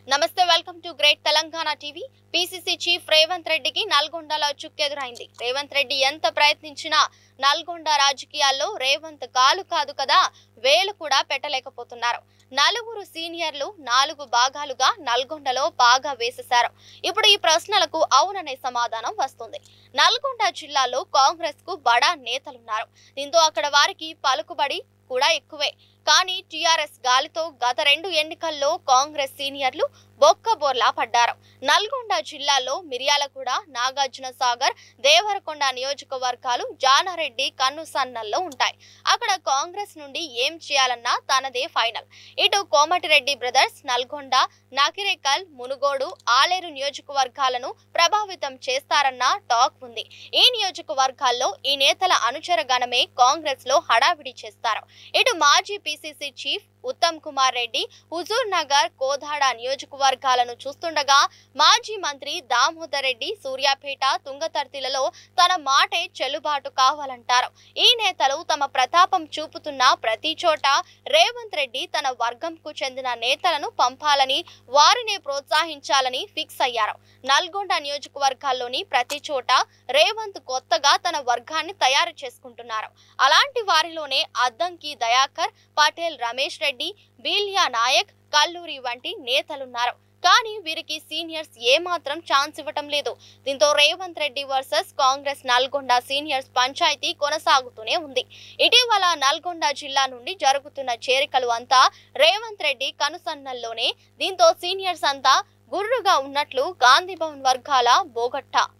నమస్తే welcome to Great Telangana TV PCC chief Revanth రెడ్డికి నల్గొండలో చుక్కెదురైంది రేవంత్ రెడ్డి ఎంత ప్రయత్నించినా నల్గొండ రాజకీయాల్లో రేవంత్ కాలు కాదు కదా వేలు కూడా పెట్టలేకపోతున్నారు నలుగురు సీనియర్లు నాలుగు భాగాలుగా నల్గొండలో బాగా వేసేశారు ఇప్పుడు ఈ ప్రశ్నలకు అవుననే సమాధానం వస్తుంది నల్గొండ జిల్లాలో కాంగ్రెస్ కు బడా నేతలున్నారు దీంతో అక్కడ వారికి పలుకుబడి కూడా ఎక్కువే కానీ టీఆర్ఎస్ గాలితో గత రెండు ఎన్నికల్లో కాంగ్రెస్ సీనియర్లు బొక్కబోర్లా పడ్డారు నల్గొండ జిల్లాలో మిర్యాలగూడ నాగార్జున సాగర్ దేవరకొండ నియోజకవర్గాలు జానారెడ్డి కన్నుసన్నల్లో ఉంటాయి అక్కడ కాంగ్రెస్ నుండి ఏం చేయాలన్నా తనదే ఫైనల్ ఇటు కోమటిరెడ్డి బ్రదర్స్ నల్గొండ నాకిరేకల్ మునుగోడు ఆలేరు నియోజకవర్గాలను ప్రభావితం చేస్తారన్న టాక్ ఉంది ఈ నియోజకవర్గాల్లో ఈ నేతల అనుచర గణమే కాంగ్రెస్ లో హడావిడి చేస్తారు ఇటు మాజీ PCC chief Uttam Kumar Reddy Huzurnagar Kodad నియోజకవర్గాలను చూస్తుండగా మాజీ మంత్రి దామోదర్ రెడ్డి సూర్యాపేట తుంగతర్తిలలో తన మాటే చెల్లుబాటు కావాలంటారు ఈ నేతలు తమ ప్రతాపం చూపుతున్న ప్రతి చోట రేవంత్ రెడ్డి తన వర్గంకు చెందిన నేతలను పంపాలని వారిని ప్రోత్సహించాలని ఫిక్స్ అయ్యారు నల్గొండ నియోజకవర్గాల్లోని ప్రతి చోట రేవంత్ కొత్తగా తన వర్గాన్ని తయారు చేసుకుంటున్నారు అలాంటి వారిలోనే అద్దంకి దయాకర్ పటేల్ రమేష్ రెడ్డి బీలియా నాయక్ కల్లూరి వంటి నేతలున్నారు కానీ వీరికి సీనియర్స్ ఏమాత్రం ఛాన్స్ ఇవ్వటం లేదు దీంతో రేవంత్ రెడ్డి వర్సెస్ కాంగ్రెస్ నల్గొండ సీనియర్స్ పంచాయతీ కొనసాగుతూనే ఉంది ఇటీవల నల్గొండ జిల్లా నుండి జరుగుతున్న చేరికలు అంతా రేవంత్ రెడ్డి కనుసన్నల్లోనే దీంతో సీనియర్స్ అంతా గుర్రుగా ఉన్నట్లు గాంధీ భవన్ వర్గాల బోగట్టా